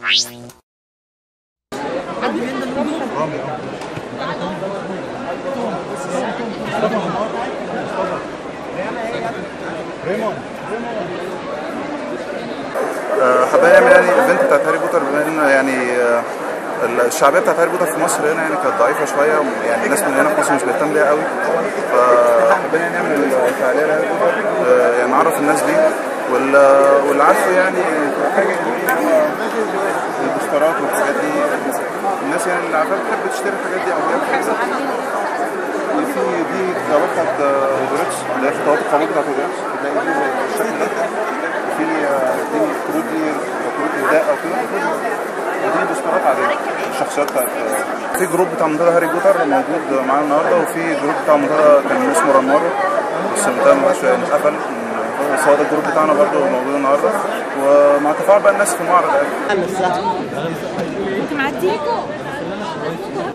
آه، حابين نعمل يعني الايفنت بتاعت هاري بوتر بما ان يعني آه، الشعبيه بتاعت هاري بوتر في مصر هنا يعني كانت ضعيفه شويه يعني الناس من هنا في مصر مش بتهتم بيها قوي فحابين يعني نعمل فعاليه لهاري بوتر آه، يعني نعرف الناس بيه وال- واللي عارفه يعني حاجه البوسترات والحاجات دي الناس يعني اللي عارفاها بتحب تشتري الحاجات دي او هي بتحب في دي الخطوات بتاعت اودريكس اللي هي خطوات القانون بتاعت اودريكس بتلاقي دي زي الشكل ده في آه، دي كروت دي كروت اهداء او كده ودي بوسترات عاديه الشخصيات بتاعت في جروب بتاع منتدى هاري بوتر موجود معانا النهارده وفي جروب بتاع منتدى كان اسمه رنارو بس المنتدى ما بقاش اتقفل بس هو ده الجروب بتاعنا برضه موجود النهارده ومع تفاعل بقى الناس في المعرض يعني انت معدي